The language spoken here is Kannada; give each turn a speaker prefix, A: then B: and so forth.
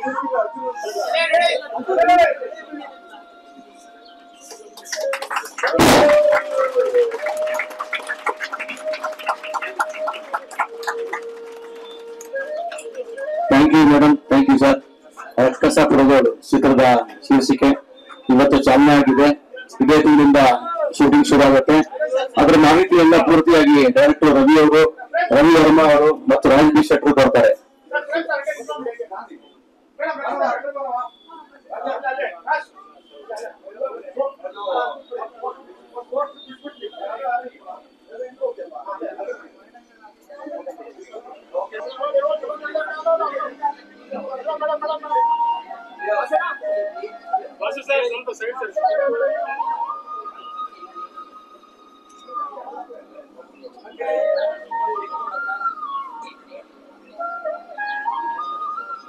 A: thank you madam thank you sir Rakkasa Prabhugalu ಚಿತ್ರದ ಶೀರ್ಷಿಕೆ ಇವತ್ತು ಚಾಲನೆ ಆಗಿದೆ ಇದೇ ತಿಂಗಳಿಂದ ಶೂಟಿಂಗ್ ಶುರು ಆಗುತ್ತೆ ಅದರ ಮಾಹಿತಿ ಎಲ್ಲ ಪೂರ್ತಿಯಾಗಿ ಡೈರೆಕ್ಟರ್ ರವಿ ಅವರು ರವಿ ವರ್ಮಾ ಅವರು ಮತ್ತು ರಾಜ್ ಬಿ ಶೆಟ್ರು ಕೊಡ್ತಾರೆ
B: ಬಸ್ ಸರ್ ಸ್ವಲ್ಪ ಸೈಡ್ ಸರ್